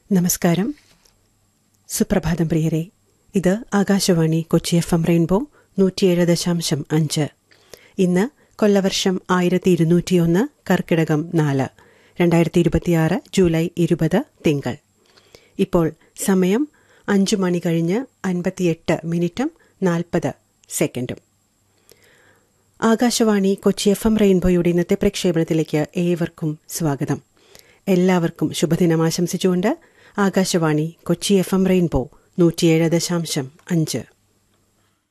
നമസ്കാരം സുപ്രഭാതം പ്രിയരെ ഇത് Akashvani Kochi F M rainbow നൂറ്റിയേഴ് ദശാംശം അഞ്ച് ഇന്ന് കൊല്ലവർഷം ആയിരത്തി ഇരുന്നൂറ്റിയൊന്ന് കർക്കിടകം നാല് രണ്ടായിരത്തി ഇരുപത്തിയാറ് ജൂലൈ ഇരുപത് തിങ്കൾ ഇപ്പോൾ സമയം അഞ്ചു മണി കഴിഞ്ഞ് അൻപത്തിയെട്ട് മിനിറ്റും നാൽപ്പത് സെക്കൻഡും ആകാശവാണി കൊച്ചി എഫ് എം റെയിൻബോയുടെ ഇന്നത്തെ പ്രക്ഷേപണത്തിലേക്ക് ഏവർക്കും സ്വാഗതം എല്ലാവർക്കും ശുഭദിനം ആശംസിച്ചുകൊണ്ട് Akashvani Kochi F M rainbow നൂറ്റിയേഴ് ദശാംശം അഞ്ച്